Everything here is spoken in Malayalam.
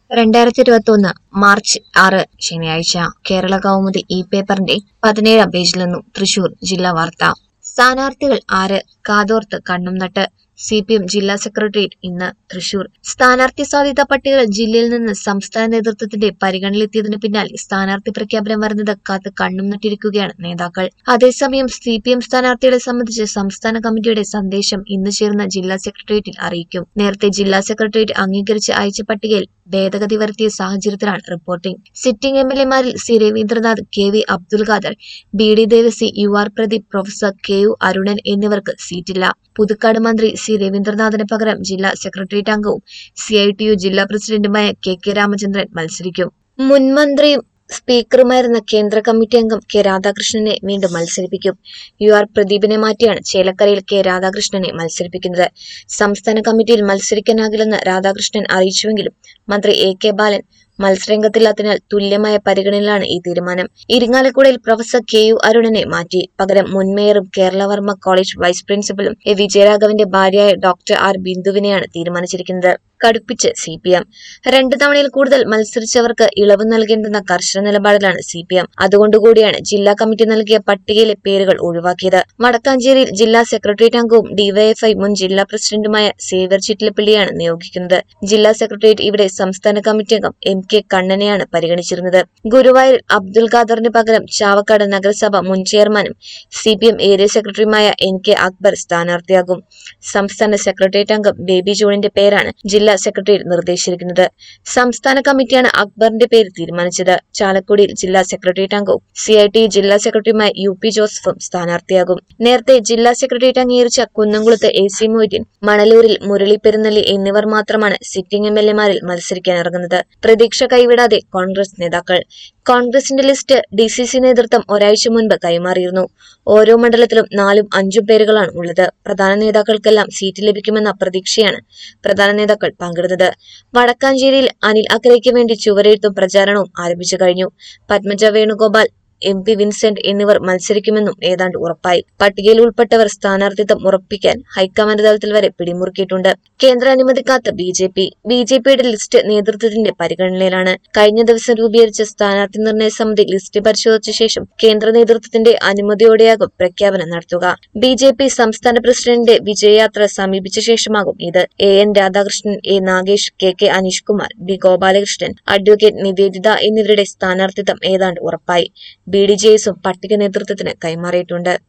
രണ്ടായിരത്തി ഇരുപത്തി ഒന്ന് മാർച്ച് ആറ് ശനിയാഴ്ച കേരള കൗമുദി ഈ പേപ്പറിന്റെ പതിനേഴാം പേജിൽ നിന്നും തൃശൂർ ജില്ലാ വാർത്ത സ്ഥാനാർത്ഥികൾ ആര് കാതോർത്ത് കണ്ണും നട്ട് സി പി എം ജില്ലാ സെക്രട്ടേറിയറ്റ് ഇന്ന് തൃശൂർ സ്ഥാനാർത്ഥി സാധ്യതാ പട്ടികകൾ ജില്ലയിൽ നിന്ന് സംസ്ഥാന നേതൃത്വത്തിന്റെ പരിഗണനയിലെത്തിയതിനു പിന്നാലെ സ്ഥാനാർത്ഥി പ്രഖ്യാപനം വരുന്നത് കാത്ത് കണ്ണും നട്ടിരിക്കുകയാണ് നേതാക്കൾ അതേസമയം സി പി എം സ്ഥാനാർത്ഥികളെ സംബന്ധിച്ച് സംസ്ഥാന കമ്മിറ്റിയുടെ സന്ദേശം ഇന്ന് ചേർന്ന ജില്ലാ സെക്രട്ടേറിയറ്റിൽ അറിയിക്കും നേരത്തെ ജില്ലാ സെക്രട്ടേറിയറ്റ് അംഗീകരിച്ച് അയച്ച പട്ടികയിൽ ഭേദഗതി വരുത്തിയ സാഹചര്യത്തിലാണ് റിപ്പോർട്ടിംഗ് സിറ്റിംഗ് എം എൽ എമാരിൽ C Raveendranath K V Abdul Khader B D Devassy U R Pradeep professor K U Arunan എന്നിവർക്ക് സീറ്റില്ല പുതുക്കാട് മന്ത്രി സി രവീന്ദ്രനാഥിന് പകരം ജില്ലാ സെക്രട്ടേറിയറ്റ് അംഗവും സി ഐ ടി യു ജില്ലാ പ്രസിഡന്റുമായ കെ കെ രാമചന്ദ്രൻ മത്സരിക്കും മുൻ മന്ത്രിയും സ്പീക്കറുമായിരുന്ന കേന്ദ്ര കമ്മിറ്റി അംഗം കെ രാധാകൃഷ്ണനെ വീണ്ടും മത്സരിപ്പിക്കും യു ആർ പ്രദീപിനെ മാറ്റിയാണ് ചേലക്കരയിൽ കെ രാധാകൃഷ്ണനെ മത്സരിപ്പിക്കുന്നത് സംസ്ഥാന കമ്മിറ്റിയിൽ മത്സരിക്കാനാകില്ലെന്ന് രാധാകൃഷ്ണൻ അറിയിച്ചുവെങ്കിലും മന്ത്രി എ കെ ബാലൻ മത്സരരംഗത്തില്ലാത്തതിനാൽ തുല്യമായ പരിഗണനയിലാണ് ഈ തീരുമാനം ഇരിങ്ങാലക്കുടയിൽ പ്രൊഫസർ കെ യു അരുണനെ മാറ്റി പകരം മുൻ മേയറും കേരളവർമ്മ കോളേജ് വൈസ് പ്രിൻസിപ്പലും എ വിജയരാഘവന്റെ ഭാര്യയായ ഡോക്ടർ ആർ ബിന്ദുവിനെയാണ് തീരുമാനിച്ചിരിക്കുന്നത് കടുപ്പിച്ച് സി പി എം രണ്ടു തവണയിൽ കൂടുതൽ മത്സരിച്ചവർക്ക് ഇളവ് നൽകേണ്ടെന്ന കർശന നിലപാടിലാണ് സി പി എം അതുകൊണ്ടുകൂടിയാണ് ജില്ലാ കമ്മിറ്റി നൽകിയ പട്ടികയിലെ പേരുകൾ ഒഴിവാക്കിയത് വടക്കാഞ്ചേരിയിൽ ജില്ലാ സെക്രട്ടേറിയറ്റ് അംഗവും ഡിവൈഎഫ്ഐ മുൻ ജില്ലാ പ്രസിഡന്റുമായ സേവ്യർ ചിറ്റിലപ്പള്ളിയാണ് നിയോഗിക്കുന്നത് ജില്ലാ സെക്രട്ടേറിയറ്റ് ഇവിടെ സംസ്ഥാന കമ്മിറ്റി അംഗം എം കെ കണ്ണനെയാണ് പരിഗണിച്ചിരുന്നത് ഗുരുവായൂർ അബ്ദുൽ ഖാദറിന് പകരം ചാവക്കാട് നഗരസഭ മുൻ ചെയർമാനും സി പി എം ഏരിയ സെക്രട്ടറിയുമായ എൻ കെ അക്ബർ സ്ഥാനാർത്ഥിയാകും സംസ്ഥാന സെക്രട്ടേറിയറ്റ് അംഗം ബേബി ജോണിന്റെ പേരാണ് ജില്ലാ സെക്രട്ടേറിയറ്റ് നിർദ്ദേശിച്ചിരിക്കുന്നത് സംസ്ഥാന കമ്മിറ്റിയാണ് അക്ബറിന്റെ പേര് തീരുമാനിച്ചത് ചാലക്കുടിയിൽ ജില്ലാ സെക്രട്ടേറിയറ്റ് അംഗവും സി ഐ ടി ജില്ലാ സെക്രട്ടറിയുമായ യു പി ജോസഫും സ്ഥാനാർത്ഥിയാകും നേരത്തെ ജില്ലാ സെക്രട്ടേറിയറ്റ് അംഗീകരിച്ച കുന്നംകുളത്ത് എ സി മൊയ്തീൻ മണലൂരിൽ മുരളി പെരുന്നല്ലി എന്നിവർ മാത്രമാണ് സിറ്റിംഗ് എം എൽ എമാരിൽ മത്സരിക്കാനിറങ്ങുന്നത് പ്രതീക്ഷ കൈവിടാതെ കോൺഗ്രസ് നേതാക്കൾ കോൺഗ്രസിന്റെ ലിസ്റ്റ് ഡി സി സി നേതൃത്വം ഒരാഴ്ച മുൻപ് കൈമാറിയിരുന്നു ഓരോ മണ്ഡലത്തിലും നാലും അഞ്ചും പേരുകളാണ് ഉള്ളത് പ്രധാന നേതാക്കൾക്കെല്ലാം സീറ്റ് ലഭിക്കുമെന്ന പ്രതീക്ഷയാണ് പ്രധാന നേതാക്കൾ പങ്കിടുന്നത് വടക്കാഞ്ചേരിയിൽ അനിൽ അക്കരയ്ക്ക് വേണ്ടി ചുവരെഴുത്തും പ്രചാരണവും ആരംഭിച്ചു കഴിഞ്ഞു Padmaja Venugopal M P Vincent എന്നിവർ മത്സരിക്കുമെന്നും ഏതാണ്ട് ഉറപ്പായി പട്ടികയിൽ ഉൾപ്പെട്ടവർ സ്ഥാനാർത്ഥിത്വം ഉറപ്പിക്കാൻ ഹൈക്കമാൻഡ് തലത്തിൽ വരെ പിടിമുറുക്കിയിട്ടുണ്ട് കേന്ദ്ര അനുമതി കാത്ത B J P B J പിയുടെ ലിസ്റ്റ് നേതൃത്വത്തിന്റെ പരിഗണനയിലാണ് കഴിഞ്ഞ ദിവസം രൂപീകരിച്ച സ്ഥാനാർത്ഥി നിർണയ സമിതി ലിസ്റ്റ് പരിശോധിച്ച ശേഷം കേന്ദ്ര നേതൃത്വത്തിന്റെ അനുമതിയോടെയാകും പ്രഖ്യാപനം നടത്തുക ബി ജെ പി സംസ്ഥാന പ്രസിഡന്റിന്റെ വിജയയാത്ര സമീപിച്ച ശേഷമാകും ഇത് A N Radhakrishnan A Nagesh K K Aneesh Kumar B Gopalakrishnan advocate Niveditha എന്നിവരുടെ സ്ഥാനാർത്ഥിത്വം ഏതാണ്ട് ഉറപ്പായി ബി ഡി ജെ എസും പട്ടിക നേതൃത്വത്തിന് കൈമാറിയിട്ടുണ്ട്